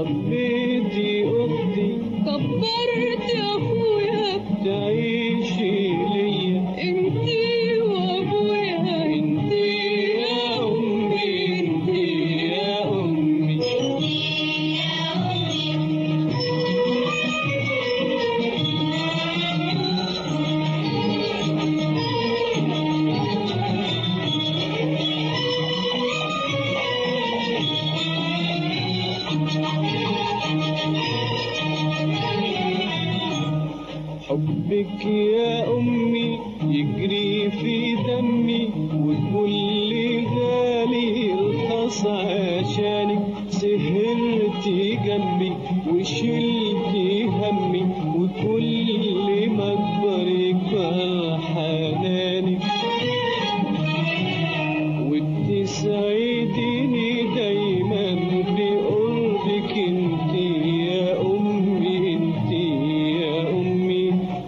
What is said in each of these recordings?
ربيتي اختي كبرت يا اخويا تعيشي ليا انتي وابويا انتي يا امي انتي يا امي حبك يا أمي يجري في دمي وكل غالي رخص عشانك سهرتي جنبي وشلتي همي وكل ما أكبر يكبر حنانك وبتسعديني دايما بقربك انت يا امي انت يا امي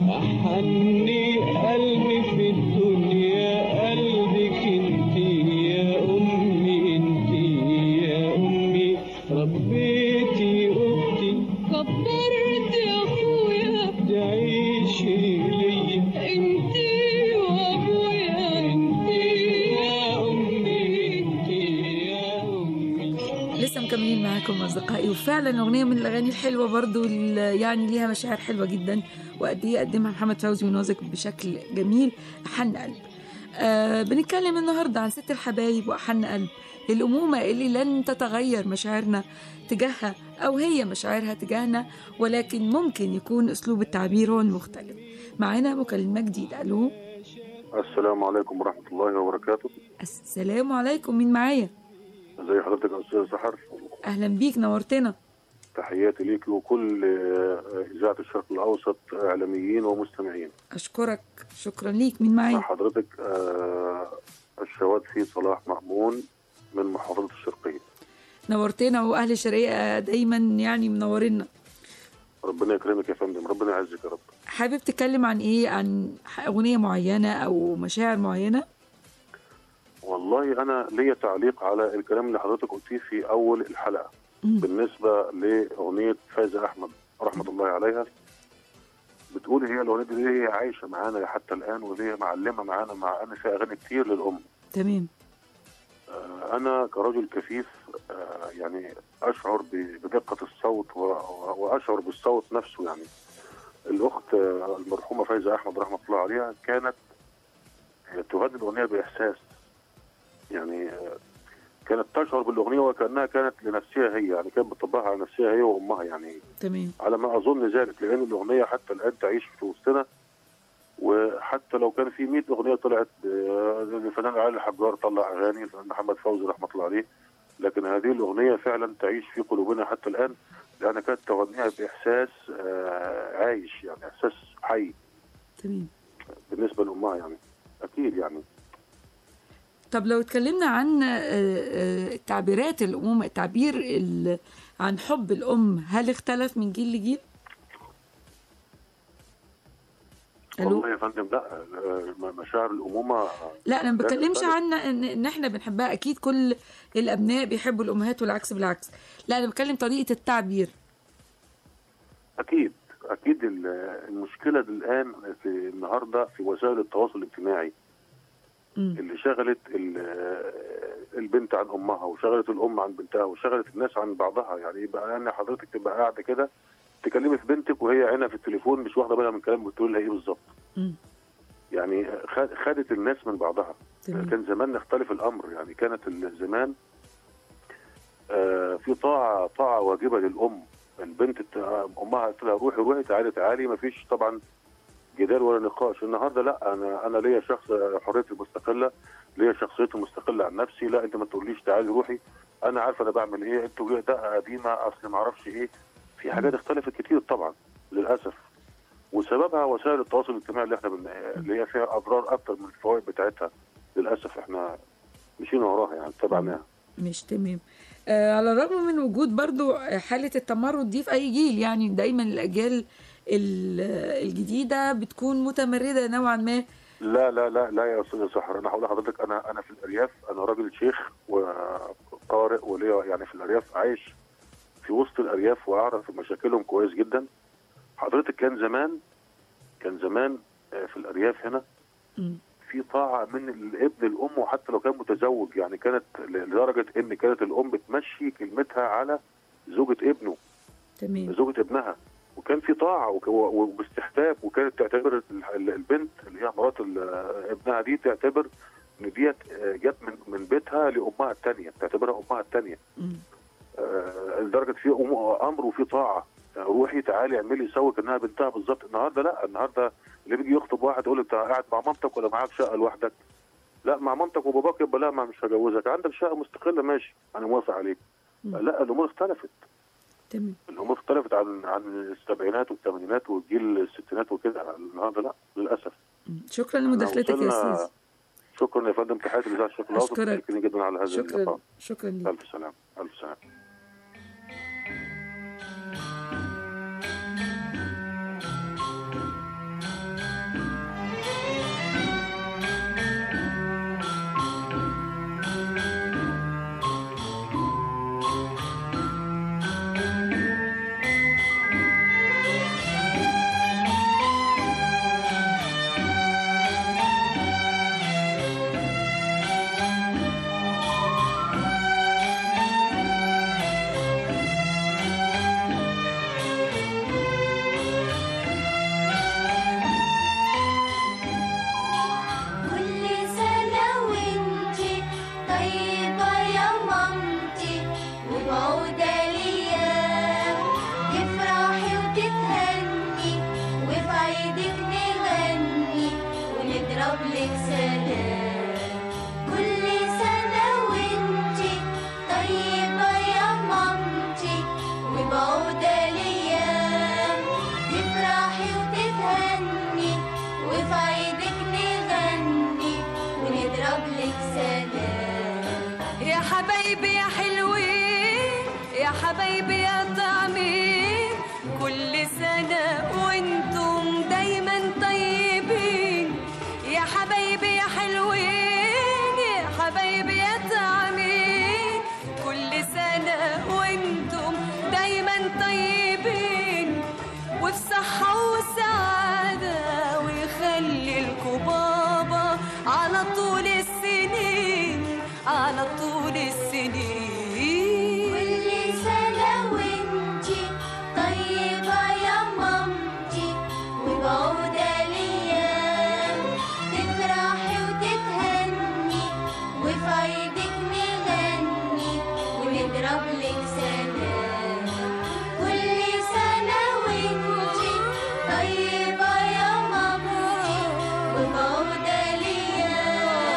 احني قلبي في الدنيا قلبك انت يا امي انت يا امي ربيتي اختي كبرت يا اخويا تعيشي ليا انتي وابويا انت يا امي انت يا امي لسه مكملين معاكم اصدقائي وفعلا اغنيه من الاغاني الحلوه برضو اللي يعني ليها مشاعر حلوه جدا وقد ايه قدمها محمد فوزي ونوزك بشكل جميل احن قلب آه بنتكلم النهارده عن ست الحبايب واحن قلب الامومه اللي لن تتغير مشاعرنا تجاهها او هي مشاعرها تجاهنا ولكن ممكن يكون اسلوب التعبير هو المختلف معانا مكالمه جديده الو السلام عليكم ورحمة الله وبركاته السلام عليكم مين معايا ازي حضرتك يا أستاذ سحر اهلا بيك نورتنا تحياتي ليك وكل آه، إذاعة الشرق الأوسط إعلاميين ومستمعين اشكرك شكرا ليك مين مع معايا حضرتك آه، الشوادفي صلاح مأمون من محافظة الشرقية نورتنا واهل الشرقيه دايما يعني منورنا ربنا يكرمك يا فندم ربنا يعزك يا رب حابب تتكلم عن ايه عن اغنيه معينه او مشاعر معينه والله أنا ليا تعليق على الكلام اللي حضرتك قلتيه في أول الحلقة مم. بالنسبة لأغنية فايزة أحمد رحمة الله عليها بتقول هي الأغنية دي هي عايشة معانا حتى الآن وهي معلمة معانا مع أن فيها أغاني كتير للأم تمام آه، أنا كرجل كفيف آه، يعني أشعر ب- بدقة الصوت و- و- وأشعر بالصوت نفسه يعني الأخت آه، المرحومة فايزة أحمد رحمة الله عليها كانت تغني الأغنية بإحساس يعني آه، كانت تشعر بالأغنية وكأنها كانت لنفسها هي يعني كانت بتطبقها على نفسها هي وأمها يعني تمام على ما اظن ذلك لان الاغنيه حتى الان تعيش في وسطنا وحتى لو كان في 100 اغنيه طلعت آه، الفنان علي الحجار طلع اغاني الفنان محمد فوزي رحمه الله عليه لكن هذه الاغنيه فعلا تعيش في قلوبنا حتى الان لانها كانت تغنيها باحساس آه، عايش يعني احساس حي تمام بالنسبه لامها يعني اكيد يعني طب لو اتكلمنا عن آه، آه، تعبيرات الامومه التعبير ال- عن حب الام هل اختلف من جيل لجيل الو والله يا فندم لا آه، مشاعر الامومه لا انا ما لا بتكلمش تختلف. عن ان ان احنا بنحبها اكيد كل الابناء بيحبوا الامهات والعكس بالعكس لا انا بتكلم طريقه التعبير اكيد اكيد ال- المشكله الان في النهارده في وسائل التواصل الاجتماعي مم. اللي شغلت ال- البنت عن امها وشغلت الام عن بنتها وشغلت الناس عن بعضها يعني يبقى يعني حضرتك تبقى قاعده كده تكلمي في بنتك وهي عينها في التليفون مش واخده بالها من كلام بتقول لها ايه بالظبط مم. يعني خد- خدت الناس من بعضها تمام. كان زمان يختلف الامر يعني كانت ال- زمان آه، في طاعه طاعه واجبه للام البنت ت- امها قالت لها روحي روحي تعالي تعالي ما فيش طبعا جدال ولا نقاش النهارده لا انا انا ليا شخص حريتي المستقله ليا شخصيتي المستقله عن نفسي لا انت ما تقوليش تعالي روحي انا عارفه انا بعمل ايه انتوا ليه ده قديمه اصل ما اعرفش ايه في حاجات اختلفت كتير طبعا للاسف وسببها وسائل التواصل الاجتماعي اللي احنا بن... اللي هي فيها اضرار اكتر من الفوائد بتاعتها للاسف احنا مشينا وراها يعني تبعناها مش تمام آه على الرغم من وجود برضو حالة التمرد دي في أي جيل يعني دايما الأجيال ال- الجديدة بتكون متمردة نوعا ما لا لا لا لا يا استاذ سحر انا هقول لحضرتك انا انا في الارياف انا راجل شيخ وقارئ وليا يعني في الارياف عايش في وسط الارياف واعرف مشاكلهم كويس جدا حضرتك كان زمان كان زمان آه، في الارياف هنا مم. في طاعه من الابن الام وحتى لو كان متزوج يعني كانت ل- لدرجه ان كانت الام بتمشي كلمتها على زوجة ابنه تمام زوجة ابنها وكان في طاعه وك- و- وباستحباب وكانت تعتبر ال- ال- البنت اللي هي مرات ال- ابنها دي تعتبر ان ديت آه، جت من من بيتها لامها الثانيه تعتبرها امها الثانيه مم. آه، لدرجه في أم- امر وفي طاعه يعني روحي تعالي اعملي سوي كانها بنتها بالظبط النهارده لا النهارده اللي بيجي يخطب واحد يقول له انت قاعد مع مامتك ولا معاك شقه لوحدك لا مع مامتك وباباك يبقى لا ما مش هجوزك عندك شقه مستقله ماشي انا موافق عليك مم. لا الامور اختلفت تمام الامور اختلفت عن عن السبعينات والثمانينات والجيل الستينات وكده النهارده لا للاسف مم. شكرا لمداخلتك يا وصلنا- استاذ شكرا يا فندم تحياتي لذات الشكل الاوسط أشكرك. شكرا جدا على هذا شكرا اللقاء شكرا لك الف سلام الف سلام كل سنة وانتي طيبة يا مامتي ومعودة ليا تفرحي وتتهني وفي عيدك نغني ونضرب لك سلام كل سنة وانتي طيبة يا مامتي ومعودة ليا تفرحي وتتهني وفي عيدك نغني ونضرب لك سلام يا حبايبي يا حلوين يا حبايبي يا طعمين كل سنة وانتم دايما طيبين يا حبايبي يا حلوين يا حبايبي يا طعمين كل سنة وانتم دايما طيبين وفي صحة وسعادة ويخلي لكم بابا على طول السنين على طول السنين كل سنة وانتي طيبة يا مامتي وبعودة ليا تفرحي وتتهني وفي عيدك نغني ونضرب لك سلام كل سنة وانتي طيبة يا مامتي وبعودة ليا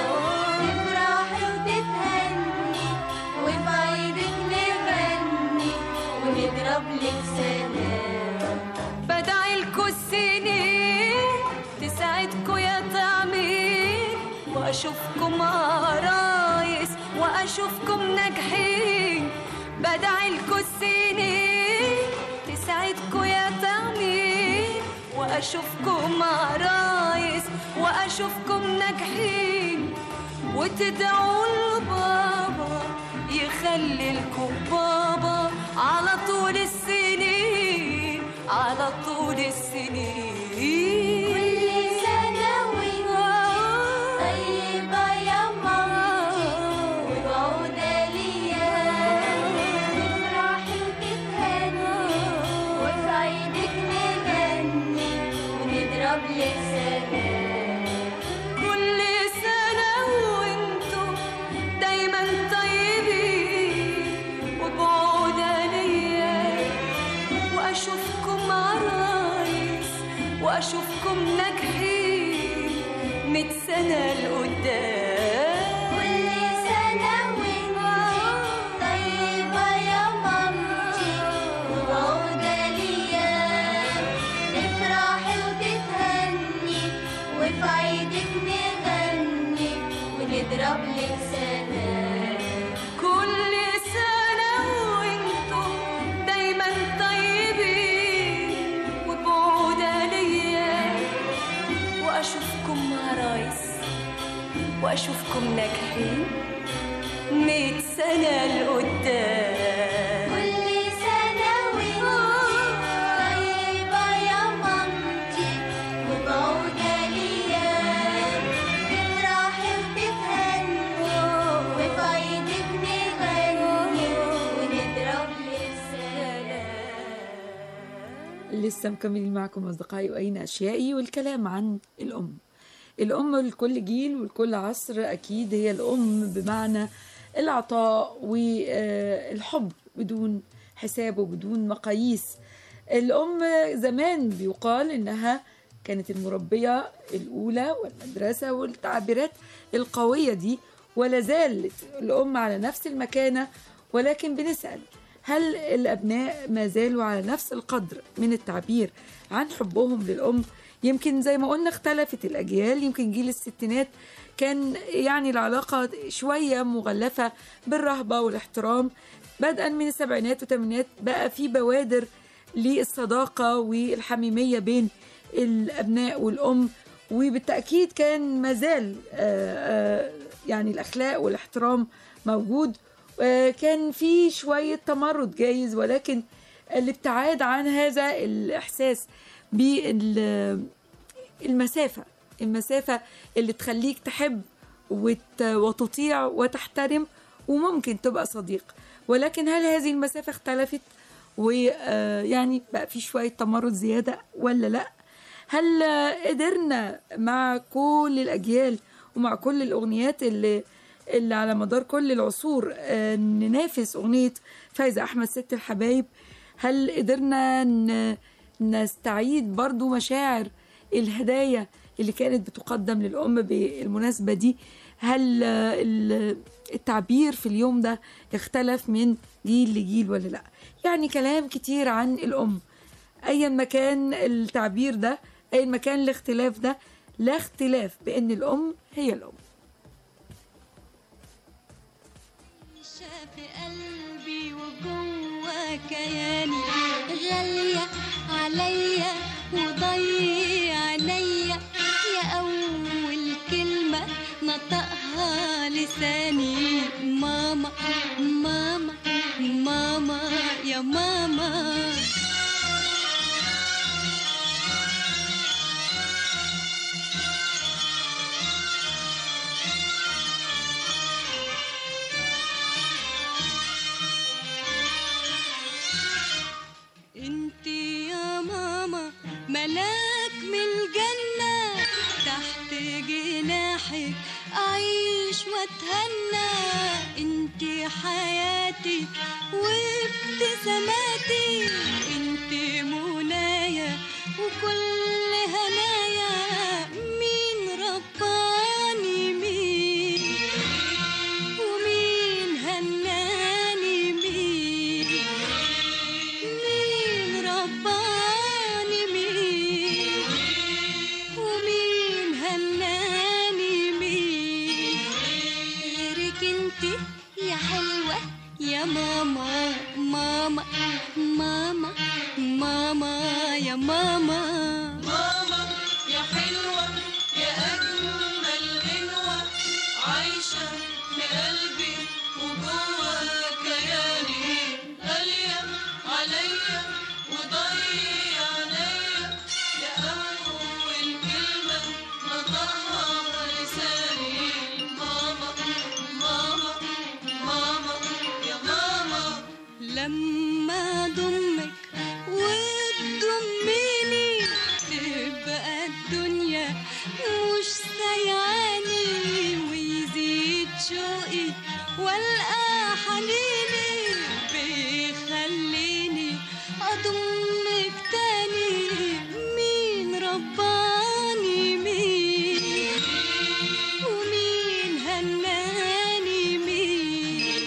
تفرحي وتتهني وفي عيدك نغني ونضرب لك سلام بدعي لكم السنين تسعدكم يا طعمين واشوفكم عرايس واشوفكم ناجحين بدعي لكم السنين تسعدكم يا طعمين واشوفكم عرايس واشوفكم ناجحين وتدعوا لبابا يخلي لكم بابا على طول السنين على طول السنين كل سنة وانتي طيبة يا مامتي وبعودة ليا تفرحي وتتهني وفي عيدك نغني ونضرب لك سلام كل سنة وانتم دايما طيبين وبعودة ليا واشوفكم عرايس واشوفكم ناجحين ميت سنة لقدام كل سنة وانتي طيبة يا مامتي وبعودة ليا تفرحي وتتهني وفي عيدك نغني ونضرب لك سلام كل سنة وانتم دايما طيبين وبعودة ليا واشوفكم عرايس واشوفكم ناجحين ميت سنة لقدام كل سنة لسه مكملين معكم أصدقائي وأين أشيائي والكلام عن الأم الأم لكل جيل ولكل عصر أكيد هي الأم بمعنى العطاء والحب بدون حساب وبدون مقاييس الأم زمان بيقال إنها كانت المربية الأولى والمدرسة والتعبيرات القوية دي ولا زالت الأم على نفس المكانة ولكن بنسأل هل الأبناء ما زالوا على نفس القدر من التعبير عن حبهم للأم يمكن زي ما قلنا اختلفت الأجيال يمكن جيل الستينات كان يعني العلاقة شوية مغلفة بالرهبة والاحترام بدءا من السبعينات والثمانينات بقى في بوادر للصداقة والحميمية بين الأبناء والأم وبالتأكيد كان مازال آه، آه، يعني الأخلاق والاحترام موجود آه، كان في شوية تمرد جايز ولكن الابتعاد عن هذا الإحساس بالمسافة المسافة اللي تخليك تحب وت- وتطيع وتحترم وممكن تبقى صديق ولكن هل هذه المسافة اختلفت ويعني بقى في شوية تمرد زيادة ولا لا هل آه، قدرنا مع كل الأجيال ومع كل الأغنيات اللي اللي على مدار كل العصور آه، ننافس أغنية فايزة أحمد ست الحبايب هل قدرنا ن- نستعيد برضو مشاعر الهدايا اللي كانت بتقدم للأم بالمناسبة دي هل آه، ال- التعبير في اليوم ده اختلف من جيل لجيل ولا لا يعني كلام كتير عن الأم أيا ما كان التعبير ده أيا ما كان الاختلاف ده لا اختلاف بأن الأم هي الأم في قلبي وجوه كياني غالية عليا وضي عينيا يا أول كلمة نطقها لساني ماما ماما ماما يا ماما انت يا ماما ملاك من الجنة تحت جناحك أعيش وأتهنى انت حياتي وابتساماتي انت منايا وكل هنايا مين رباني مين ومين هناني مين مين رباني مين ومين هناني مين غيرك انت يا حلوة يا ماما ماما ماما ماما يا ماما ماما يا حلوة يا أجمل غنوة عايشة في قلبي وجوه كياني غالية عليا وضيع عليا يا أول كلمة نطقها لساني ماما ماما ماما يا ماما لما ضمك وتضميني تبقى الدنيا مش سيعاني ويزيد شوقي والقى حنيني بيخليني اضمك تاني مين رباني مين ومين هناني مين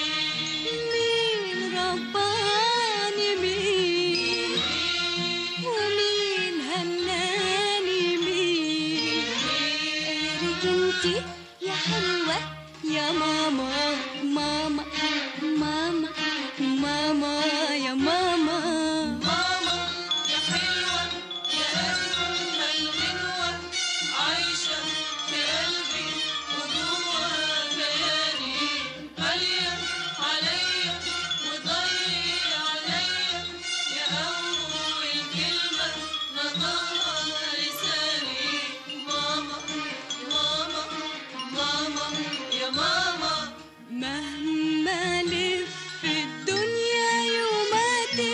مين رباني مين ومين هناني مين غيرك انتي يا حلوة يا ماما ماما ماما ماما يا ماما ماما يا حلوة يا أجمل غنوة عايشة في قلبي وجوه كياني غالية عليا وضيع عليا يا أول كلمة نطقها لساني ماما ماما ماما يا ماما مهما لف الدنيا يوماتي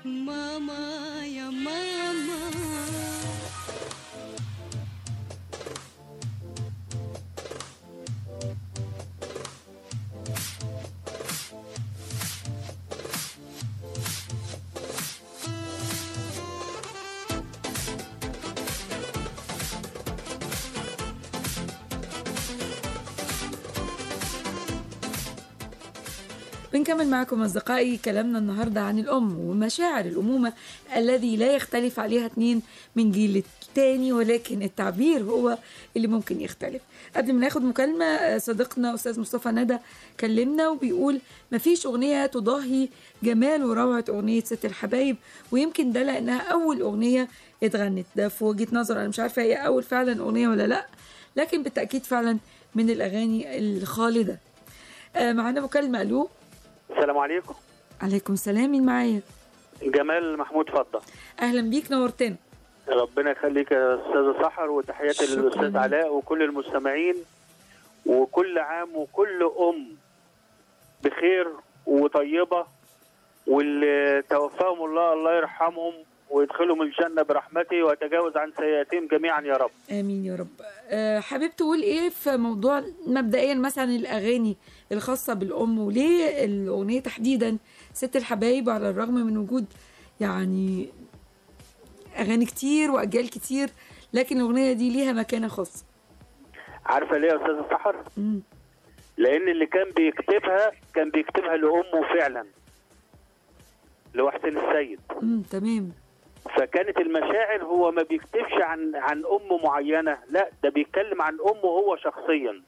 ماما يا ماما بنكمل معكم أصدقائي كلامنا النهاردة عن الأم ومشاعر الأمومة الذي لا يختلف عليها اتنين من جيل التاني ولكن التعبير هو اللي ممكن يختلف قبل ما ناخد مكالمة آه، صديقنا أستاذ مصطفى ندى كلمنا وبيقول مفيش أغنية تضاهي جمال وروعة أغنية ست الحبايب ويمكن ده لأنها أول أغنية اتغنت ده في وجهة نظر أنا مش عارفة هي أول فعلا أغنية ولا لأ لكن بالتأكيد فعلا من الأغاني الخالدة آه، معانا مكالمة ألو السلام عليكم عليكم السلام مين معايا جمال محمود فضة اهلا بيك نورتنا ربنا يخليك يا استاذ سحر وتحياتي شكراً. للاستاذ علاء وكل المستمعين وكل عام وكل ام بخير وطيبه واللي توفاهم الله الله يرحمهم ويدخلهم الجنه برحمته ويتجاوز عن سيئاتهم جميعا يا رب امين يا رب أه حابب تقول ايه في موضوع مبدئيا مثلا الاغاني الخاصه بالام وليه الاغنيه تحديدا ست الحبايب على الرغم من وجود يعني اغاني كتير واجيال كتير لكن الاغنيه دي ليها مكانه خاصه عارفه ليه يا استاذ سحر مم. لان اللي كان بيكتبها كان بيكتبها لامه فعلا اللي هو حسين السيد امم تمام فكانت المشاعر هو ما بيكتبش عن عن ام معينه لا ده بيتكلم عن امه هو شخصيا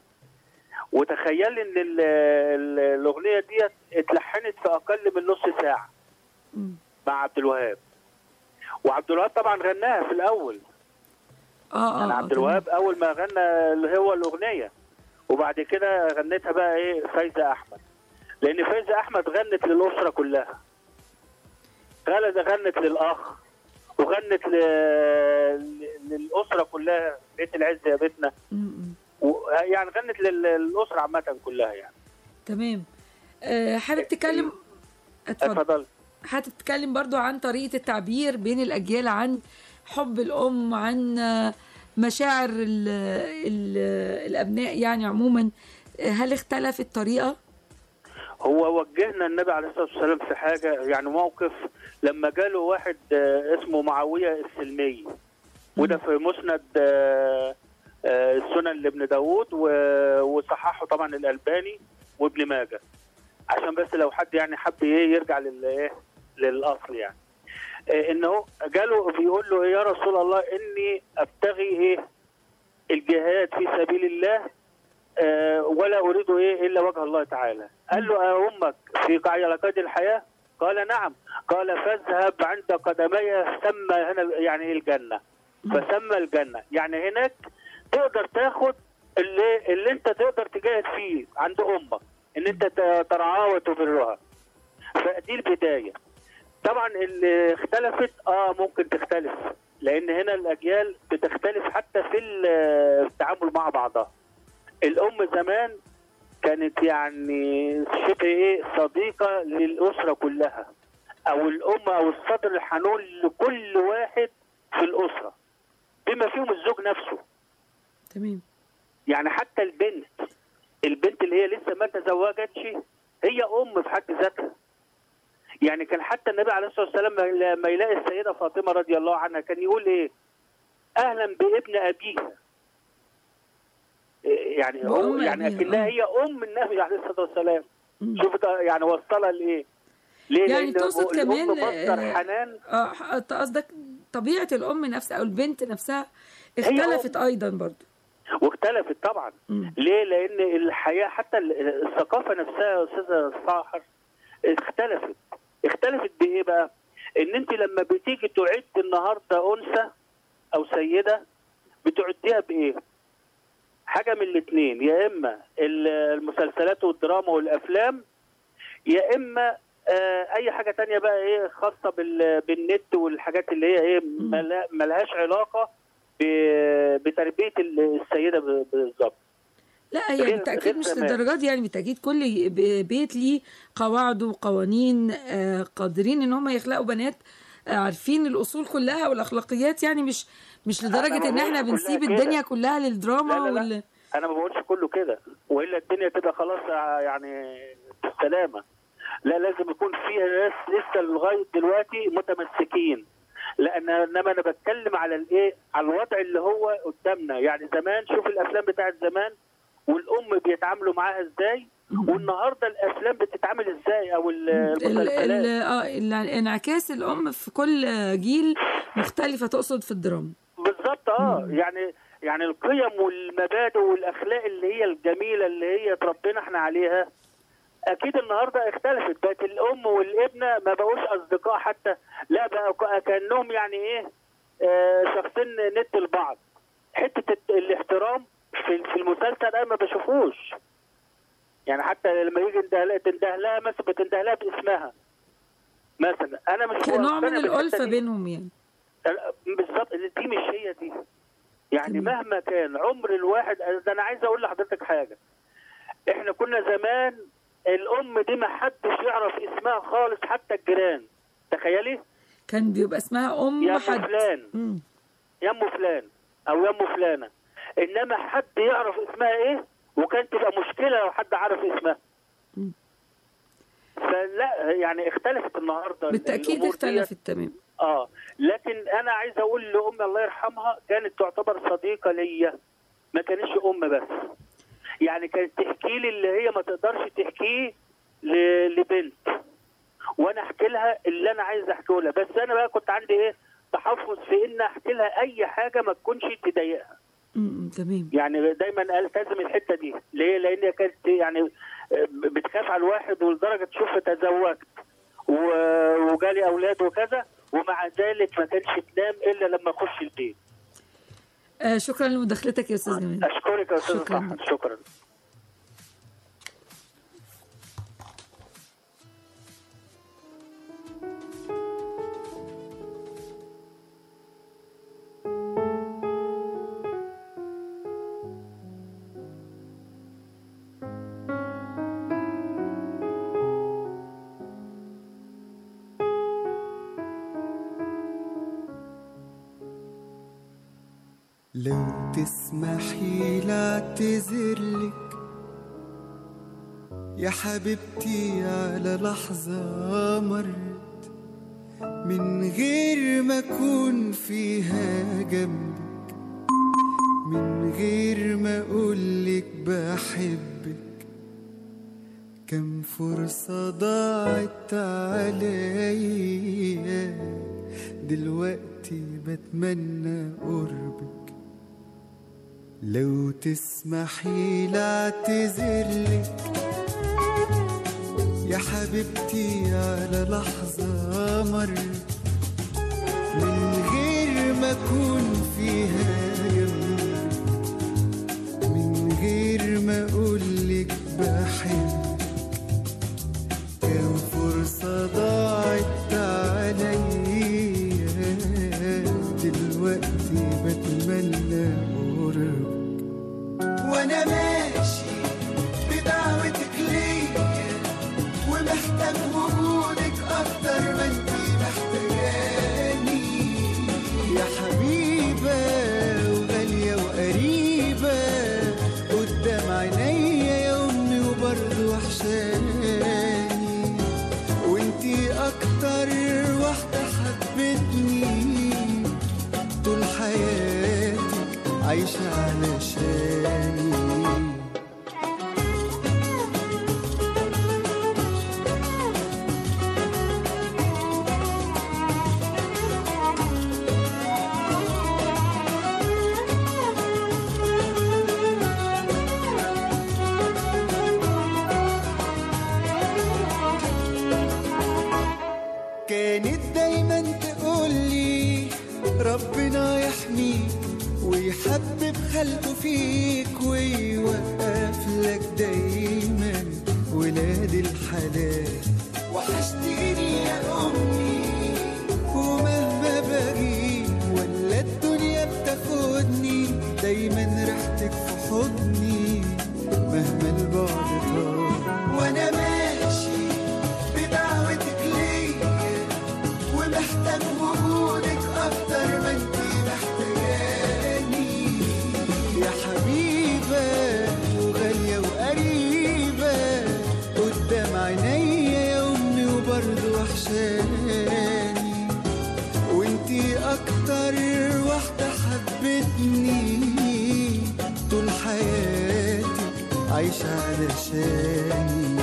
وتخيل ان ال- ال- الاغنيه ديت اتلحنت في اقل من نص ساعه مم. مع عبد الوهاب وعبد الوهاب طبعا غناها في الاول اه اه يعني آه، عبد تمام. الوهاب اول ما غنى اللي هو الاغنيه وبعد كده غنتها بقى ايه فايزه احمد لان فايزه احمد غنت للاسره كلها غنت غنت للاخ وغنت ل... ل- للاسره كلها بيت العز يا بيتنا مم، مم. و... يعني غنت لل- للاسره عامه كلها يعني تمام أه حابب تتكلم اتفضل اتفضل هتتكلم برضو عن طريقة التعبير بين الأجيال عن حب الأم عن آه، مشاعر ال ال الأبناء يعني عموما آه، هل اختلفت الطريقة؟ هو وجهنا النبي عليه الصلاه والسلام في حاجه يعني موقف لما جاله واحد آه، اسمه معاويه السلمي وده في مسند آه، آه، السنن لابن داود و- وصححه طبعا الالباني وابن ماجه عشان بس لو حد يعني حب ايه يرجع لل ايه للاصل يعني آه، انه جاله بيقول له يا رسول الله اني ابتغي ايه الجهاد في سبيل الله آه، ولا اريد ايه الا وجه الله تعالى قال له أأمك في قعيلقات الحياه قال نعم قال فاذهب عند قدمي سمى هنا يعني الجنه فسمى الجنه يعني هناك تقدر تاخد اللي اللي انت تقدر تجاهد فيه عند امك ان انت ت- ترعاها وتبرها فدي البدايه طبعا اللي اختلفت اه ممكن تختلف لان هنا الاجيال بتختلف حتى في ال- التعامل مع بعضها الام زمان كانت يعني شبه ايه صديقه للاسره كلها او الام او الصدر الحنون لكل واحد في الاسره بما فيهم الزوج نفسه تمام يعني حتى البنت البنت اللي هي لسه ما تزوجتش هي ام في حد ذاتها يعني كان حتى النبي عليه الصلاه والسلام لما يلاقي السيده فاطمه رضي الله عنها كان يقول ايه اهلا بابن ابيها إيه يعني هو بأم يعني أبيها، اكنها آه. هي ام النبي عليه الصلاه والسلام مم. شوف يعني وصلها لايه ليه يعني لأن تقصد الأم كمان، مصدر آه، حنان اه أنت قصدك طبيعة الأم نفسها أو البنت نفسها اختلفت أيضا برضو واختلفت طبعا مم. ليه لان الحياه حتى ال- الثقافه نفسها يا استاذه ساحر اختلفت اختلفت بايه بقى ان انت لما بتيجي تعد النهارده انثى او سيده بتعديها بايه حاجه من الاثنين يا اما ال- المسلسلات والدراما والافلام يا اما آه اي حاجه تانية بقى ايه خاصه بال- بالنت والحاجات اللي هي ايه ملا- ملهاش علاقه ب- بتربيه ال- السيده ب- بالظبط لا هي غير- بالتأكيد غير مش زمان. للدرجات دي يعني بالتأكيد كل ب- بيت ليه قواعد وقوانين آه، قادرين ان هم يخلقوا بنات آه، عارفين الأصول كلها والأخلاقيات يعني مش مش أنا لدرجة ما ان احنا بقولش بنسيب كلها كده. الدنيا كلها للدراما لا لا لا. وال... انا ما بقولش كله كده والا الدنيا تبقى خلاص ع- يعني بالسلامه لا لازم يكون فيها ناس لسه لغايه دلوقتي متمسكين لان انما انا بتكلم على الايه على الوضع اللي هو قدامنا يعني زمان شوف الافلام بتاعت زمان والام بيتعاملوا معاها ازاي والنهارده الافلام بتتعامل ازاي او ال- ال- ال- المسلسلات اه ال- انعكاس الأم في كل جيل مختلفة تقصد في الدراما بالظبط اه يعني يعني القيم والمبادئ والاخلاق اللي هي الجميله اللي هي اتربينا احنا عليها اكيد النهارده اختلفت بقت الام والابنه ما بقوش اصدقاء حتى لا بقى ك- كانهم يعني ايه آه شخصين ند لبعض حته الت- الاحترام في في المسلسل انا ما بشوفوش يعني حتى لما يجي انده- تنده لها مثلا بتنده لها باسمها مثلا انا مش كنوع مقتنع من بالحتة الألفة دي. بينهم يعني بالظبط دي مش هي دي يعني تمام. مهما كان عمر الواحد ده انا عايز اقول لحضرتك حاجه احنا كنا زمان الام دي ما حدش يعرف اسمها خالص حتى الجيران تخيلي كان بيبقى اسمها أم يا أم حد فلان. مم. يا ام فلان او يا ام فلانه انما حد يعرف اسمها ايه وكانت تبقى مشكله لو حد عرف اسمها مم. فلا يعني اختلفت النهارده بالتأكيد الأمور ديت. اختلفت تمام اه لكن انا عايز اقول لامي الله يرحمها كانت تعتبر صديقه ليا ما كانتش ام بس يعني كانت تحكي لي اللي هي ما تقدرش تحكيه ل- لبنت وانا احكي لها اللي انا عايز احكيه لها بس انا بقى كنت عندي ايه تحفظ في ان احكي لها اي حاجه ما تكونش تضايقها مم. تمام يعني دايما التزم الحته دي ليه لان هي كانت يعني بتخاف على الواحد ولدرجه شوف تزوجت و- وجالي اولاد وكذا ومع ذلك ما كانش تنام الا لما اخش البيت آه شكرا لمداخلتك يا أستاذ جمال اشكرك يا استاذ شكراً. صحت شكرا لو تسمحي لاعتذرلك يا حبيبتي على لحظة مرت من غير ما أكون فيها جنبك من غير ما أقولك بحبك كم فرصة ضاعت عليا دلوقتي بتمنى قربك لو تسمحي لاعتذرلك يا حبيبتي على لحظة مرت من غير ما أكون فيها جنبك من غير ما أقولك بحبك كم فرصة ضاعت عليا دلوقتي بتمنى قربك وانا ماشي بدعوتك ليا ومحتاج وجودك اكتر ما انت محتاجاني يا حبيبة وغالية وقريبة قدام عينيا يا امي وبرضه وحشاني وانتي اكتر واحدة حبتني طول حياتي عايشة علشاني كانت دايما تقولي ربنا يحميك ويحبب خلقه فيك ويوقف لك دايما ولاد الحلال وحشتيني يا امي ومهما باجي ولا الدنيا بتاخدني دايما ريحتك في حضني سيبني طول حياتي عايش علشاني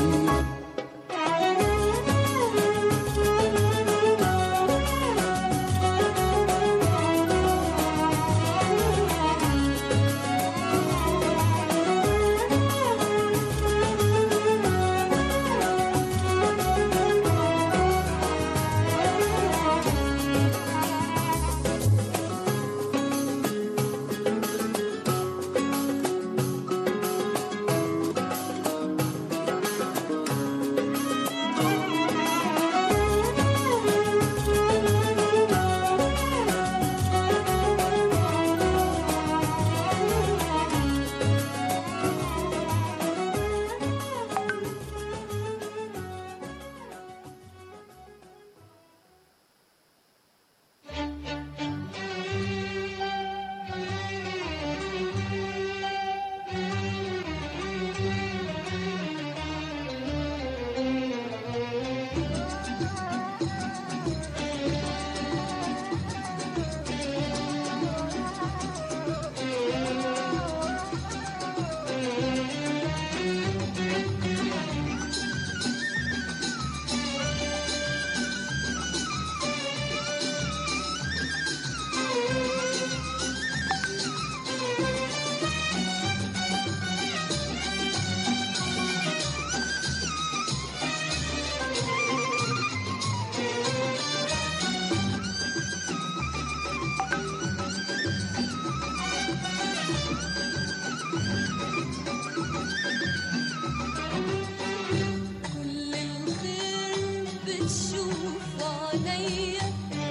كل الخير بتشوف عليا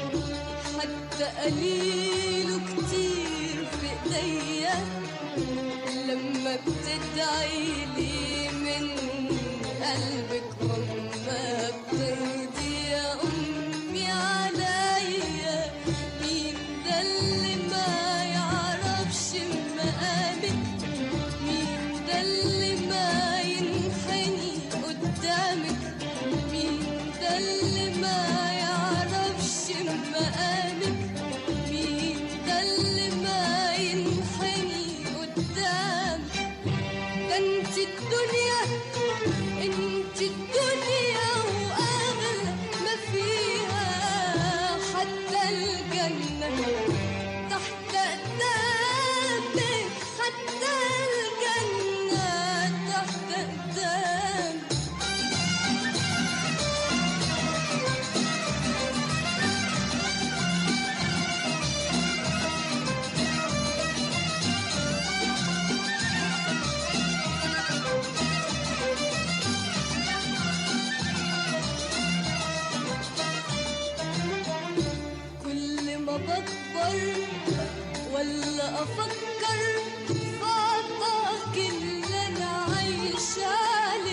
حتى قليل وكتير في ايديا لما بتدعي لي من قلبك وما بترضي يا امي عليا مين ده اللي ما يعرفش مقامك مين ده اللي ما ينحني قدامك مين ده اللي ما يعرفش مقامك مين ده اللي ما ينحني قدامك ده انت الدنيا انت الدنيا واغلى ما فيها حتى الجنة تحت قدامك حتى الجنة تحت قدامك كل ما بكبر ولا افكر في عطاك اللي انا عايشه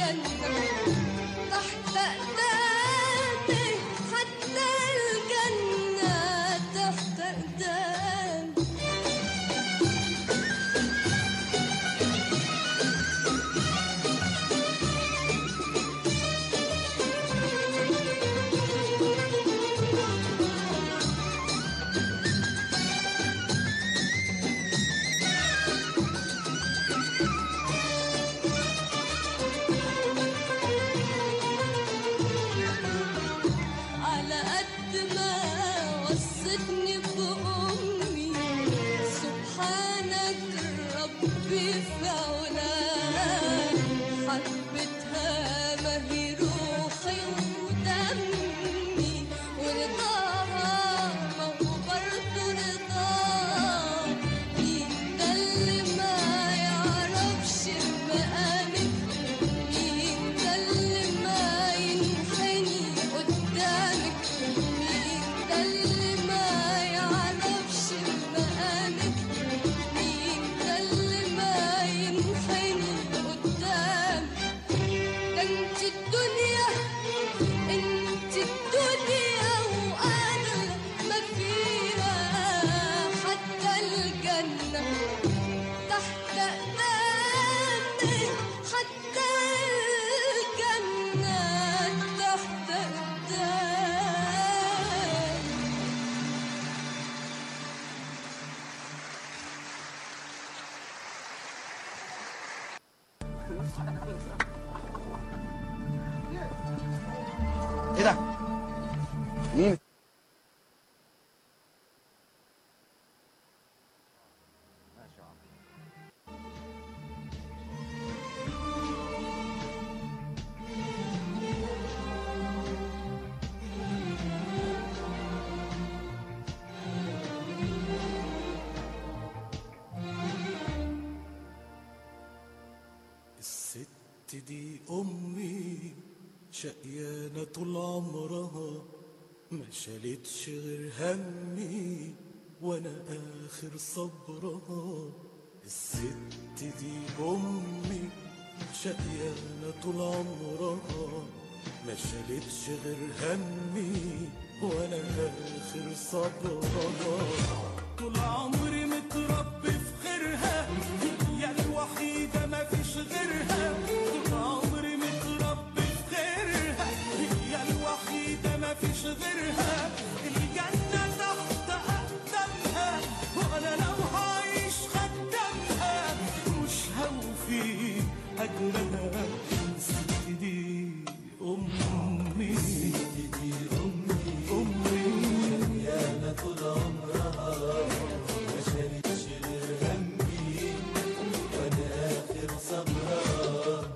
الجنة تحت أقدامي حتى الجنة تحت أقدامي على قد ما وصتني بأمي سبحانك ربي في علاك حبتها ما هي روحي ودمي ورضاها ما هو برضه رضاها مين ده اللي ما يعرفش مقامك مين ده اللي ما ينحني قدامك مين ده اللي ما يعرفش مقامك مين ده اللي ما ينحني قدامك ده انت الدنيا انت الدنيا واغلى ما فيها حتى الجنه تحت أقدامي حتى الجنة تحت أقدامي ايه ده؟ مين؟ الست دي أمي شقيانة طول عمرها ما شالتش غير همي وأنا آخر صبرها الست دي أمي شقيانة طول عمرها ما شالتش غير همي وأنا آخر صبرها طول عمري متربي في خيرها هي الوحيدة ما فيش غيرها طول عمري متربي في خيرها هي الوحيدة ما فيش غيرها الجنة تحت أقدامها وأنا لو هعيش خدامها مش هوفي أجرها ست دي أمي ست دي أمي أمي يا طول عمرها ما شالتش غير همي وانا اخر صبرها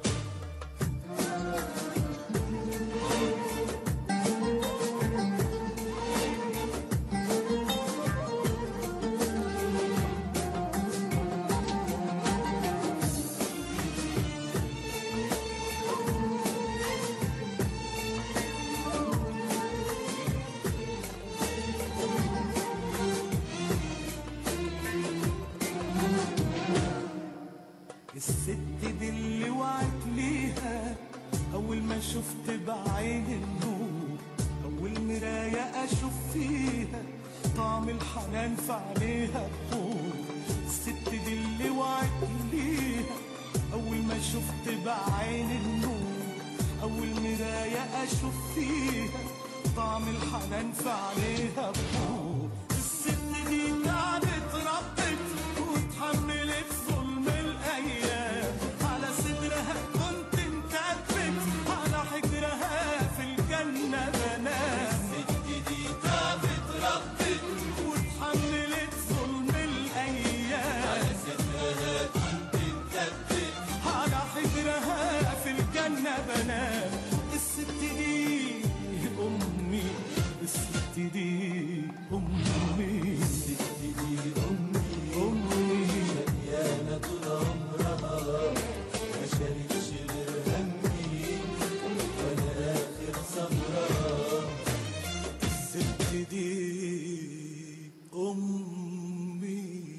الست دي اللي وعت ليها أول ما شفت بعين النور أول مراية أشوف فيها طعم الحنان في عينيها بطول الست دي اللي وعت ليها أول ما شفت بعين النور أول مراية أشوف فيها طعم الحنان في عينيها بطول الست دي تعبت ربت وتحملت ظلم الأيام على صدرها كنت مكبت على حجرها في الجنة بنام الست دي تعبت ربت وتحملت ظلم الأيام على صدرها كنت مكبت على حجرها في الجنة بنام الست دي أمي الست دي أمي الست دي أمي أمي شقيانة طول عمرها ما شالتش غير همي وأنا آخر صبرها الست دي أمي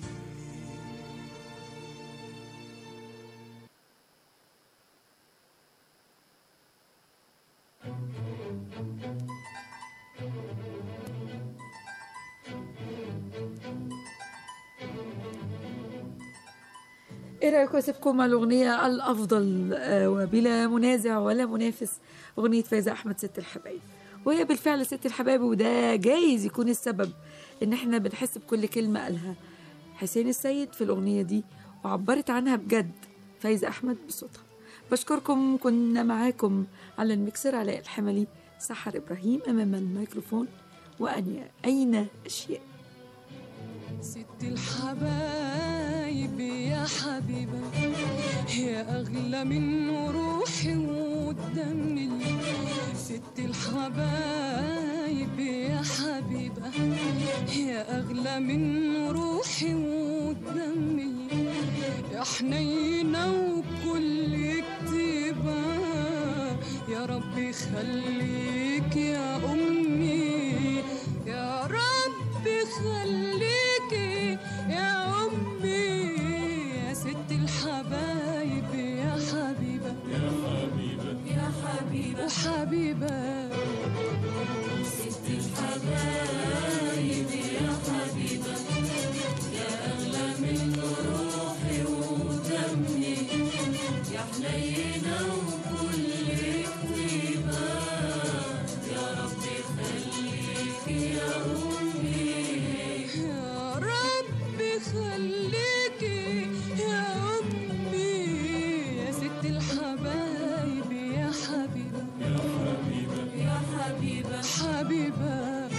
ايه رايكم اسيبكم مع الاغنيه الافضل آه، وبلا منازع ولا منافس اغنيه فايزه احمد ست الحبايب وهي بالفعل ست الحبايب وده جايز يكون السبب ان احنا بنحس بكل كلمه قالها حسين السيد في الاغنيه دي وعبرت عنها بجد فايزه احمد بصوتها بشكركم كنا معاكم على الميكسر علاء الحملي سحر ابراهيم امام الميكروفون وانيا اين اشياء ست الحبايب يا حبيبة يا أغلى من روحي ودمي ست الحبايب يا حبيبة يا أغلى من روحي ودمي يا حنينة وكل كتيبة يا رب يخليك يا أمي يا رب خليكي يا أمي يا ست الحبايب يا حبيبة يا حبيبة يا حبيبة وحبيبة ست الحبايب يا حبيبة يا أغلى من روحي ودمي يا حنينة وكل كتيبة يا رب خليكي يا أمي يا رب خليكي يا أمي يا ست الحبايب يا حبيبة يا حبيبة يا حبيبة حبيبة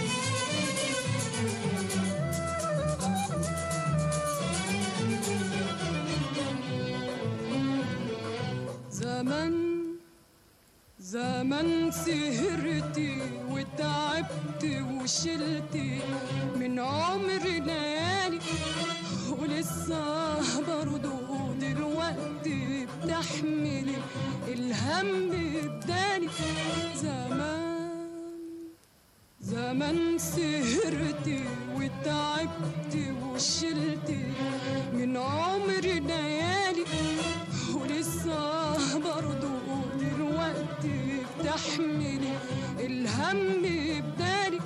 زمن زمن سهرتي وتعبت وشلتي من عمري ليالي ولسه برضه دلوقتي بتحملي الهم بدالي زمان زمان سهرتي وتعبت وشلتي من عمري ليالي ولسه برضه دلوقتي بتحملي الهم بدالي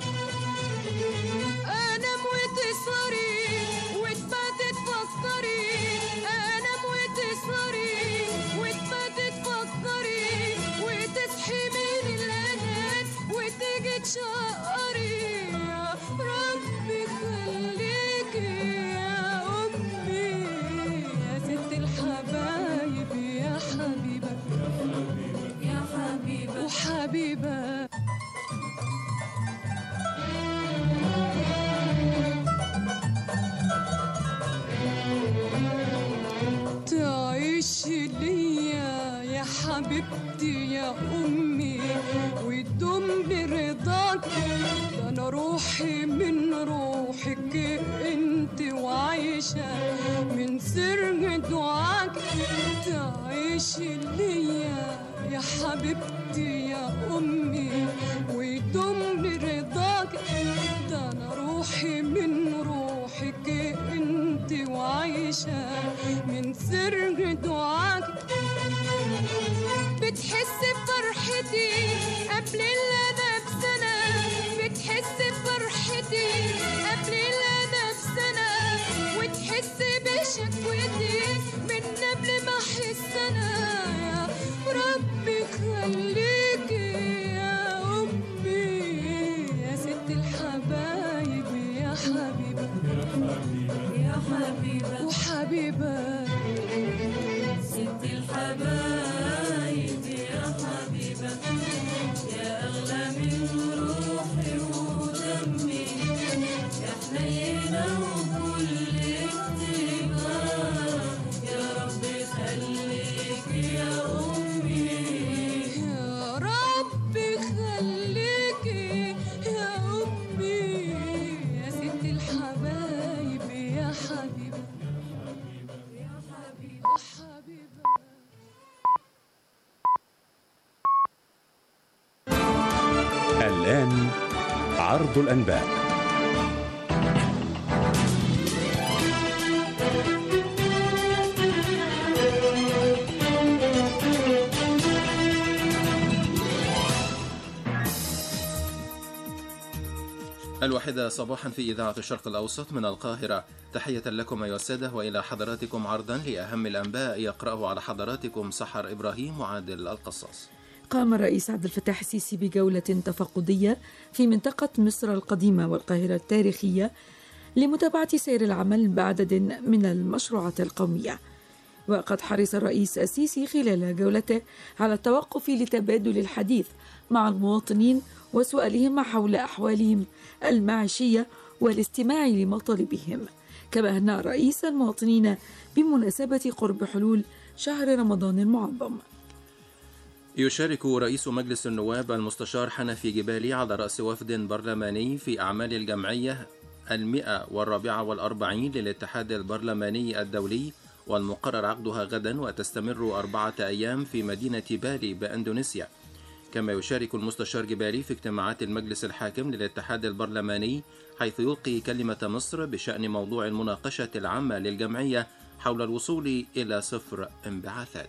انام وتسهري وتبات تفكري انام وتسهري وتبات تفكري وتصحي من الانام وتيجي تشقري يا ربي خليكي يا امي يا ست الحبايب يا حبيبه يا حبيبه وحبيبه تعيش ليا يا حبيبتي يا أمي وتدوم برضاك ده أنا روحي من روحك أنت وعايشة من سر دعاك تعيش ليا يا حبيبتي يا أمي وتدوم برضاك ده أنا روحي من روحك أنت وعايشة من سر دعاك بتحس بفرحتي قبل اللي انا بسنة بتحس بفرحتي قبل اللي انا بسنة وتحس بشكوتي من قبل ما احس انا يا ربي خليكي يا امي يا ست الحبايب يا حبيبة يا حبيبة وحبيبة ست الحبايب يا حبيبة يا أغلى من روحي ودمي يا حنينة وكل كتيبة يا رب خليكي يا أمي يا رب خليكي يا أمي يا ست الحبايب يا حبيبة يا حبيبة حبيبة الآن عرض الأنباء الواحدة صباحا في إذاعة الشرق الأوسط من القاهرة تحية لكم أيها السادة وإلى حضراتكم عرضا لأهم الأنباء يقرأه على حضراتكم سحر إبراهيم وعادل القصاص قام الرئيس عبد الفتاح السيسي بجولة تفقدية في منطقة مصر القديمة والقاهرة التاريخية لمتابعة سير العمل بعدد من المشروعات القومية وقد حرص الرئيس السيسي خلال جولته على التوقف لتبادل الحديث مع المواطنين وسؤالهم حول أحوالهم المعيشية والاستماع لمطالبهم كما هنأ الرئيس المواطنين بمناسبة قرب حلول شهر رمضان المعظم يشارك رئيس مجلس النواب المستشار حنفي جبالي على رأس وفد برلماني في أعمال الجمعية المئة والرابعة والأربعين للاتحاد البرلماني الدولي والمقرر عقدها غدا وتستمر أربعة أيام في مدينة بالي بأندونيسيا كما يشارك المستشار جبالي في اجتماعات المجلس الحاكم للاتحاد البرلماني حيث يلقي كلمة مصر بشأن موضوع المناقشة العامة للجمعية حول الوصول إلى صفر انبعاثات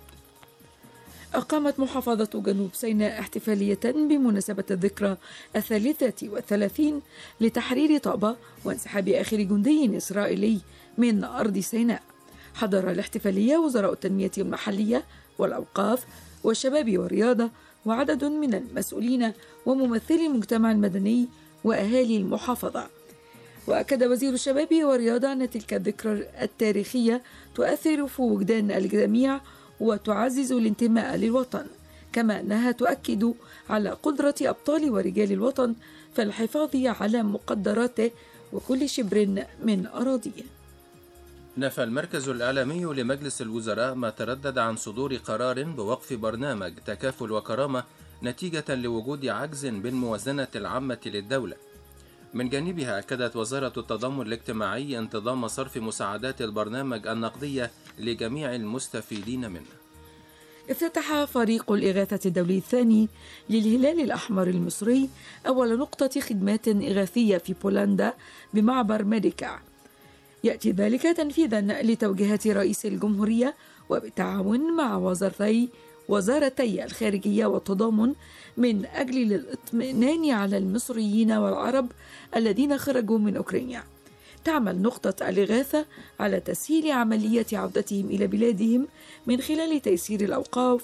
أقامت محافظة جنوب سيناء احتفالية بمناسبة الذكرى الثالثة والثلاثين لتحرير طابة وانسحاب آخر جندي إسرائيلي من أرض سيناء حضر الاحتفالية وزراء التنمية المحلية والأوقاف والشباب والرياضة وعدد من المسؤولين وممثلي المجتمع المدني وأهالي المحافظة وأكد وزير الشباب والرياضة أن تلك الذكرى التاريخية تؤثر في وجدان الجميع وتعزز الانتماء للوطن كما أنها تؤكد على قدرة أبطال ورجال الوطن في الحفاظ على مقدراته وكل شبر من أراضيه نفى المركز الإعلامي لمجلس الوزراء ما تردد عن صدور قرار بوقف برنامج تكافل وكرامة نتيجة لوجود عجز بالموازنة العامة للدولة. من جانبها أكدت وزارة التضامن الاجتماعي انتظام صرف مساعدات البرنامج النقدية لجميع المستفيدين منه. افتتح فريق الإغاثة الدولي الثاني للهلال الأحمر المصري أول نقطة خدمات إغاثية في بولندا بمعبر ميديكا يأتي ذلك تنفيذا لتوجيهات رئيس الجمهورية وبالتعاون مع وزارتي وزارتي الخارجية والتضامن من أجل الاطمئنان على المصريين والعرب الذين خرجوا من أوكرانيا تعمل نقطة الإغاثة على تسهيل عملية عودتهم إلى بلادهم من خلال تيسير الأوقاف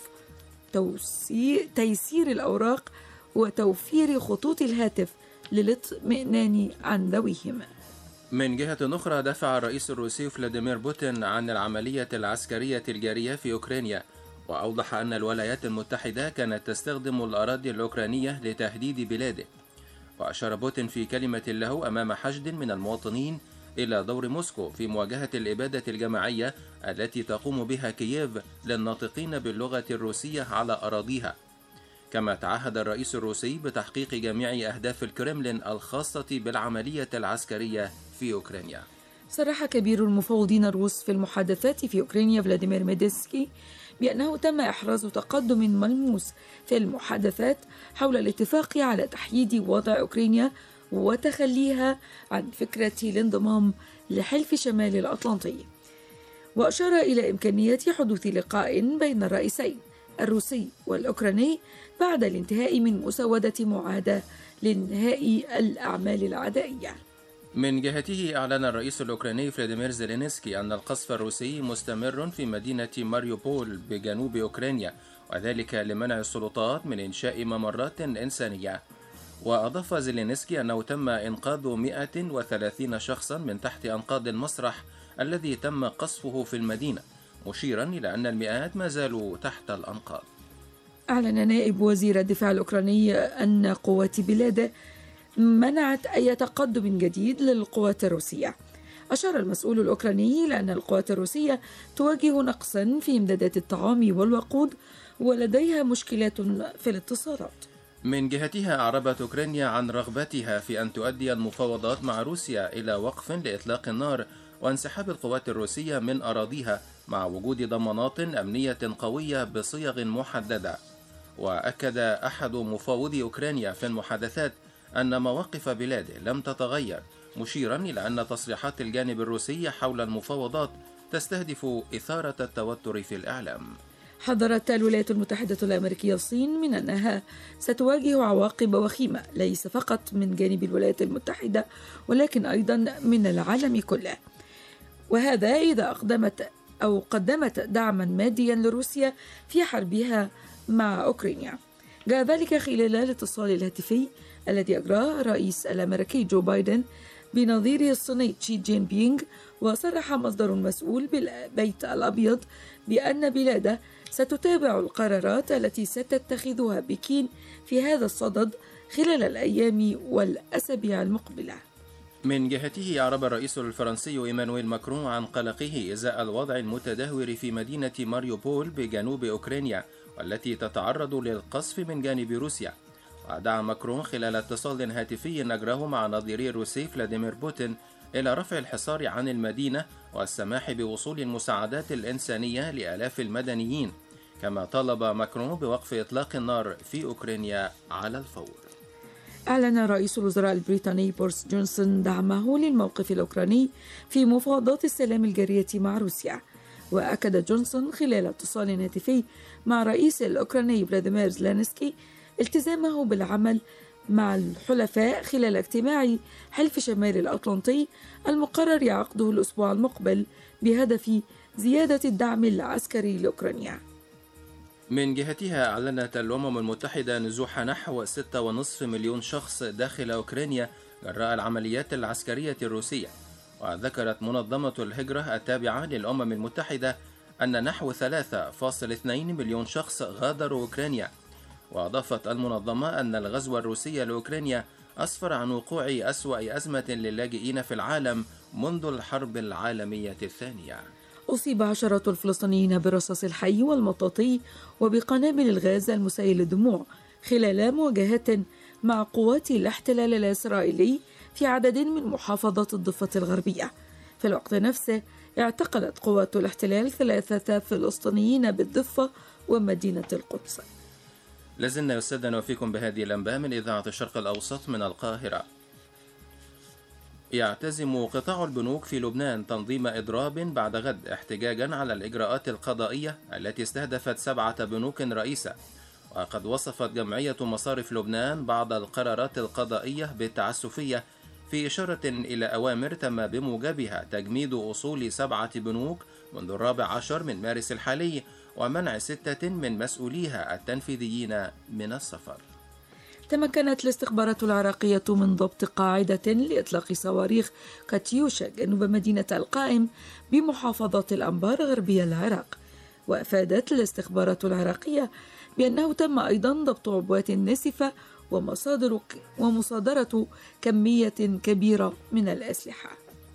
توسي- تيسير الأوراق وتوفير خطوط الهاتف للاطمئنان عن ذويهم من جهة أخرى دفع الرئيس الروسي فلاديمير بوتين عن العملية العسكرية الجارية في أوكرانيا وأوضح أن الولايات المتحدة كانت تستخدم الأراضي الأوكرانية لتهديد بلاده وأشار بوتين في كلمة له أمام حشد من المواطنين إلى دور موسكو في مواجهة الإبادة الجماعية التي تقوم بها كييف للناطقين باللغة الروسية على أراضيها كما تعهد الرئيس الروسي بتحقيق جميع أهداف الكرملين الخاصة بالعملية العسكرية في أوكرانيا صرح كبير المفوضين الروس في المحادثات في أوكرانيا فلاديمير ميدسكي بأنه تم إحراز تقدم ملموس في المحادثات حول الاتفاق على تحييد وضع أوكرانيا وتخليها عن فكرة الانضمام لحلف شمال الأطلنطي وأشار إلى إمكانية حدوث لقاء بين الرئيسين الروسي والأوكراني بعد الانتهاء من مسودة معاداة لإنهاء الأعمال العدائية من جهته أعلن الرئيس الأوكراني فلاديمير زيلينسكي أن القصف الروسي مستمر في مدينة ماريوبول بجنوب أوكرانيا وذلك لمنع السلطات من إنشاء ممرات إنسانية وأضاف زيلينسكي أنه تم إنقاذ 130 شخصا من تحت أنقاض المسرح الذي تم قصفه في المدينة مشيرا إلى أن المئات ما زالوا تحت الأنقاض أعلن نائب وزير الدفاع الأوكراني أن قوات بلاده منعت أي تقدم جديد للقوات الروسية أشار المسؤول الأوكراني إلى أن القوات الروسية تواجه نقصا في إمدادات الطعام والوقود ولديها مشكلات في الاتصالات من جهتها أعربت أوكرانيا عن رغبتها في أن تؤدي المفاوضات مع روسيا إلى وقف لإطلاق النار وانسحاب القوات الروسية من أراضيها مع وجود ضمانات أمنية قوية بصيغ محددة وأكد أحد مفاوضي أوكرانيا في المحادثات أن مواقف بلاده لم تتغير مشيرا إلى أن تصريحات الجانب الروسي حول المفاوضات تستهدف إثارة التوتر في الإعلام حذرت الولايات المتحدة الأمريكية الصين من أنها ستواجه عواقب وخيمة ليس فقط من جانب الولايات المتحدة ولكن أيضا من العالم كله وهذا إذا أقدمت أو قدمت دعما ماديا لروسيا في حربها مع أوكرانيا جاء ذلك خلال الاتصال الهاتفي الذي أجراه الرئيس الأمريكي جو بايدن بنظيره الصيني تشي جين بينغ وصرح مصدر مسؤول بالبيت الأبيض بأن بلاده ستتابع القرارات التي ستتخذها بكين في هذا الصدد خلال الأيام والأسابيع المقبلة من جهته أعرب الرئيس الفرنسي إيمانويل ماكرون عن قلقه إزاء الوضع المتدهور في مدينة ماريوبول بجنوب أوكرانيا والتي تتعرض للقصف من جانب روسيا ودعا ماكرون خلال اتصال هاتفي أجراه مع نظيره الروسي فلاديمير بوتين إلى رفع الحصار عن المدينة والسماح بوصول المساعدات الإنسانية لآلاف المدنيين كما طالب ماكرون بوقف إطلاق النار في أوكرانيا على الفور أعلن رئيس الوزراء البريطاني بورس جونسون دعمه للموقف الأوكراني في مفاوضات السلام الجارية مع روسيا وأكد جونسون خلال اتصال هاتفي مع رئيس الأوكراني فلاديمير زلانسكي التزامه بالعمل مع الحلفاء خلال اجتماع حلف شمال الأطلنطي المقرر عقده الأسبوع المقبل بهدف زيادة الدعم العسكري لأوكرانيا من جهتها أعلنت الأمم المتحدة نزوح نحو 6.5 مليون شخص داخل أوكرانيا جراء العمليات العسكرية الروسية وذكرت منظمة الهجرة التابعة للأمم المتحدة أن نحو 3.2 مليون شخص غادروا أوكرانيا وأضافت المنظمة أن الغزو الروسي لأوكرانيا أسفر عن وقوع أسوأ أزمة للاجئين في العالم منذ الحرب العالمية الثانية أصيب عشرات الفلسطينيين بالرصاص الحي والمطاطي وبقنابل الغاز المسيل للدموع خلال مواجهات مع قوات الاحتلال الإسرائيلي في عدد من محافظات الضفة الغربية في الوقت نفسه اعتقلت قوات الاحتلال ثلاثة فلسطينيين بالضفة ومدينة القدس لازلنا يسدنا وفيكم بهذه الأنباء من إذاعة الشرق الأوسط من القاهرة يعتزم قطاع البنوك في لبنان تنظيم إضراب بعد غد احتجاجا على الإجراءات القضائية التي استهدفت سبعة بنوك رئيسة وقد وصفت جمعية مصارف لبنان بعض القرارات القضائية بالتعسفية في إشارة إلى أوامر تم بموجبها تجميد أصول سبعة بنوك منذ الرابع عشر من مارس الحالي ومنع ستة من مسؤوليها التنفيذيين من السفر تمكنت الاستخبارات العراقية من ضبط قاعدة لإطلاق صواريخ كاتيوشا جنوب مدينة القائم بمحافظة الأنبار غربي العراق وأفادت الاستخبارات العراقية بأنه تم أيضا ضبط عبوات ناسفة ومصادر ومصادرة كمية كبيرة من الأسلحة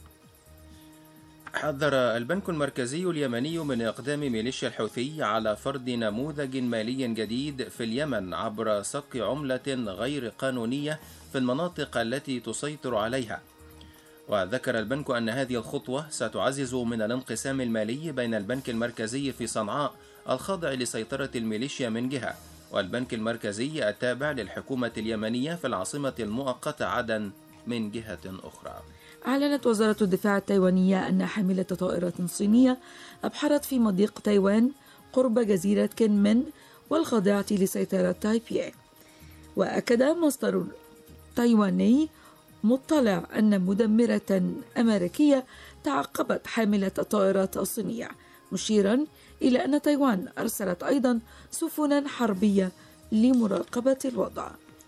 حذر البنك المركزي اليمني من إقدام ميليشيا الحوثي على فرض نموذج مالي جديد في اليمن عبر صك عملة غير قانونية في المناطق التي تسيطر عليها. وذكر البنك أن هذه الخطوة ستعزز من الانقسام المالي بين البنك المركزي في صنعاء الخاضع لسيطرة الميليشيا من جهة، والبنك المركزي التابع للحكومة اليمنية في العاصمة المؤقتة عدن من جهة أخرى. أعلنت وزارة الدفاع التايوانية أن حاملة طائرة صينية أبحرت في مضيق تايوان قرب جزيرة كينمن والخاضعة لسيطرة تايبي وأكد مصدر تايواني مطلع أن مدمرة أمريكية تعقبت حاملة الطائرات الصينية مشيرا إلى أن تايوان أرسلت أيضا سفنا حربية لمراقبة الوضع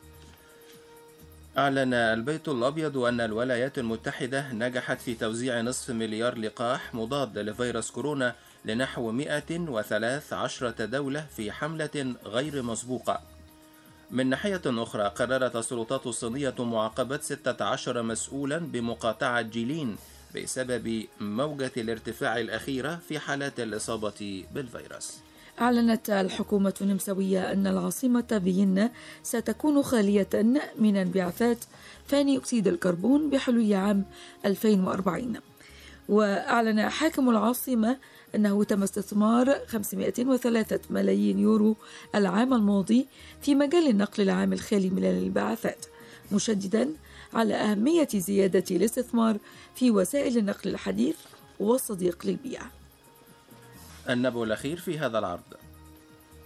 أعلن البيت الأبيض أن الولايات المتحدة نجحت في توزيع نصف مليار لقاح مضاد لفيروس كورونا لنحو 113 دولة في حملة غير مسبوقة. من ناحية أخرى قررت السلطات الصينية معاقبة 16 مسؤولا بمقاطعة جيلين بسبب موجة الارتفاع الأخيرة في حالات الإصابة بالفيروس. أعلنت الحكومة النمساوية أن العاصمة فيينا ستكون خالية من انبعاثات ثاني أكسيد الكربون بحلول عام 2040 وأعلن حاكم العاصمة أنه تم استثمار 503 ملايين يورو العام الماضي في مجال النقل العام الخالي من الانبعاثات مشددا على أهمية زيادة الاستثمار في وسائل النقل الحديث والصديق للبيئة النبأ الأخير في هذا العرض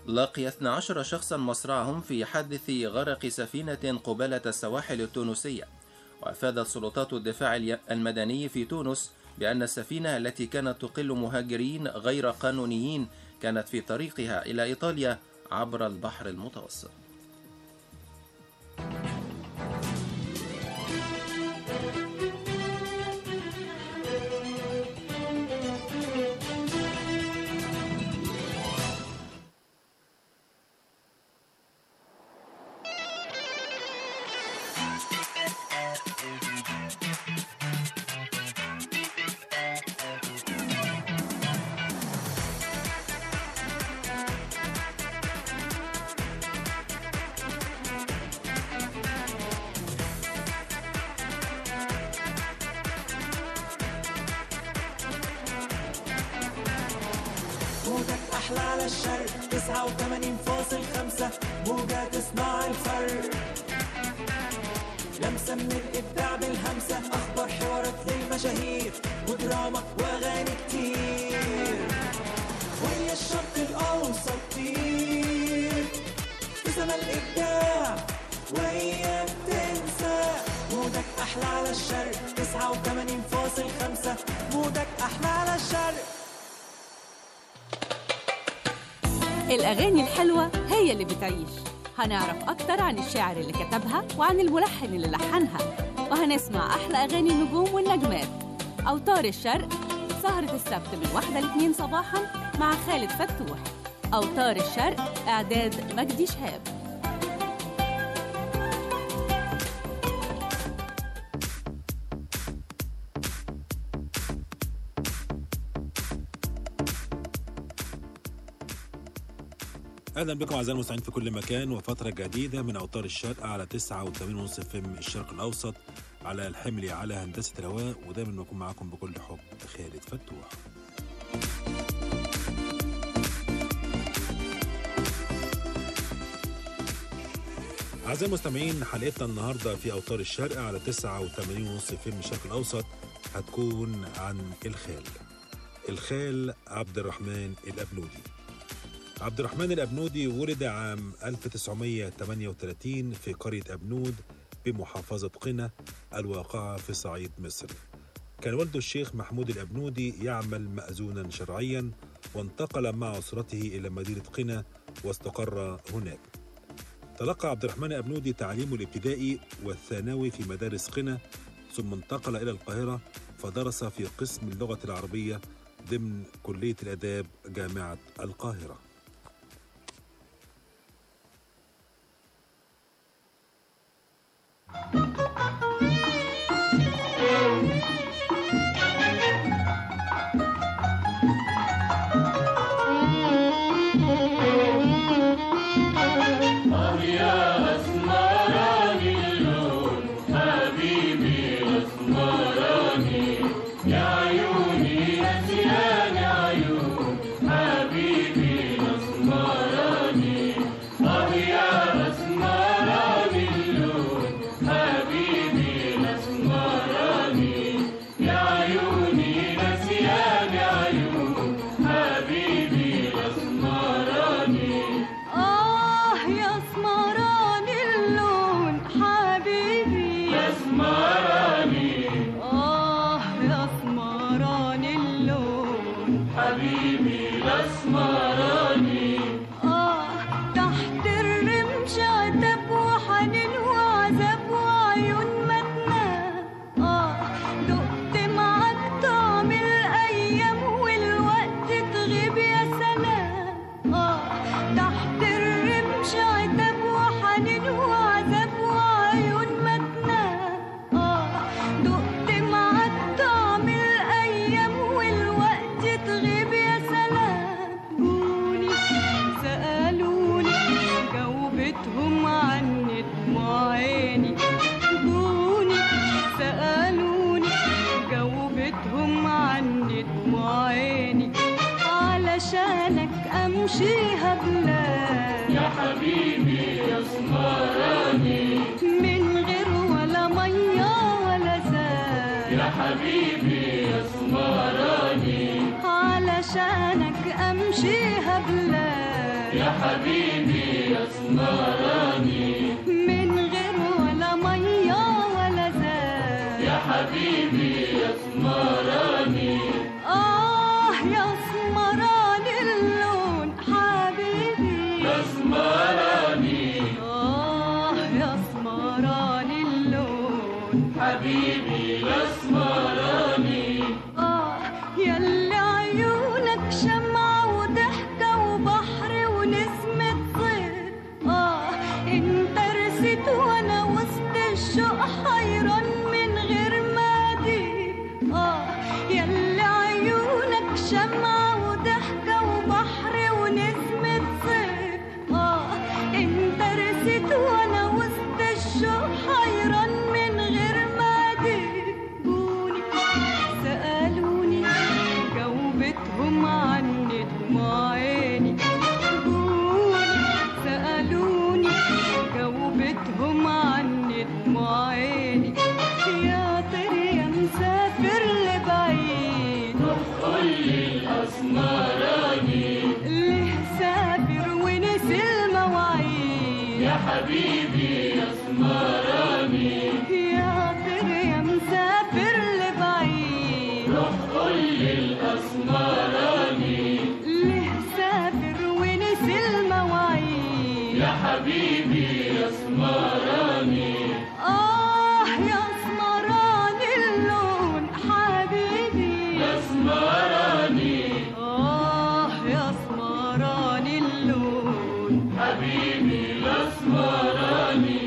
لقي 12 شخصا مصرعهم في حادث غرق سفينة قبالة السواحل التونسية وأفادت سلطات الدفاع الي- المدني في تونس بأن السفينة التي كانت تقل مهاجرين غير قانونيين كانت في طريقها إلى إيطاليا عبر البحر المتوسط موجك أحلى على الشرق 89.5 موجة تصنع الفرق لمسة من الإبداع بالهمسة أخبار حوارات للمشاهير ودراما وأغاني كتير ويا الشرق الأوسط طير في سما الإبداع وهي بتنسى مودك أحلى على الشرق 89.5 مودك أحلى على الشرق الأغاني الحلوة هي اللي بتعيش هنعرف أكتر عن الشاعر اللي كتبها وعن الملحن اللي لحنها وهنسمع أحلى أغاني النجوم والنجمات أوتار الشرق سهرة السبت من واحدة لاتنين صباحا مع خالد فتوح أوتار الشرق إعداد مجدي شهاب اهلا بكم اعزائي المستمعين في كل مكان وفتره جديده من اوتار الشرق على 9 و8 ونص فيلم الشرق الاوسط على الحمل على هندسه الهواء ودايما بكون معاكم بكل حب خالد فتوح أعزائي المستمعين حلقتنا النهاردة في أوتار الشرق على 9 و80 ونص فيلم الشرق الأوسط هتكون عن الخال الخال عبد الرحمن الأبنودي عبد الرحمن الأبنودي ولد عام 1938 في قرية أبنود بمحافظة قنا الواقعة في صعيد مصر كان والده الشيخ محمود الأبنودي يعمل مأذونا شرعيا وانتقل مع أسرته إلى مدينة قنا واستقر هناك تلقى عبد الرحمن الأبنودي تعليمه الابتدائي والثانوي في مدارس قنا ثم انتقل إلى القاهرة فدرس في قسم اللغة العربية ضمن كلية الآداب جامعة القاهرة آه يا أسمراني اللون حبيبي أسمراني يا عيوني نسيان عيون حبيبي أسمراني آه يا أسمراني اللون حبيبي أسمراني يا عيوني نسيان عيون حبيبي أسمراني آه يا اسمراني اللون حبيبي يا اسمراني آه يا اسمراني اللون حبيبي الاسمراني آه تحت الرمش عتب وحنين وعذاب وعيون متنا آه دقت معاك طعم الأيام والوقت تغيب يا سلام آه تحت الرمش عتب وحنين وعذاب وعيون متنا آه دقت معاك طعم الأيام والوقت تغيب يا سلام جوني سألوني جاوبتهم عني دموع عيني جوني سألوني جاوبتهم عني دموع عيني علشانك أمشيها بلاد يا حبيبي يا اسمراني من غير ولا مية ولا زاد يا حبيبي يا اسمراني علشانك أمشيها بلاد يا حبيبي يا اسمراني من غير ولا مية ولا زاد يا حبيبي يا اسمراني آه يا اسمران اللون حبيبي يا اسمراني آه يا اسمران اللون حبيبي يا اسمراني آه ياللي عيونك شمعة وضحكة وبحر ونسمة صيف آه انت رست وانا وسط الشوق حيران من غير ما أديب آه ياللي عيونك شمعة وضحكة وبحر ونسمة صيف آه انت رست وانا وسط الشوق حيران من غير ما أديبوني سألوني جاوبتهم عني دموع عيني جوني سألوني جاوبتهم عني دموع عيني يا طير يا مسافر لبعيد قول لي الاسمراني ليه سافر ونسي المواعيد يا حبيبي يا اسمراني يا طير يا مسافر لبعيد قول لي الاسمراني ليه سافر ونسي المواعيد يا حبيبي يا اسمراني آه يا اسمران اللون حبيبي يا اسمراني آه يا اسمران اللون حبيبي الاسمراني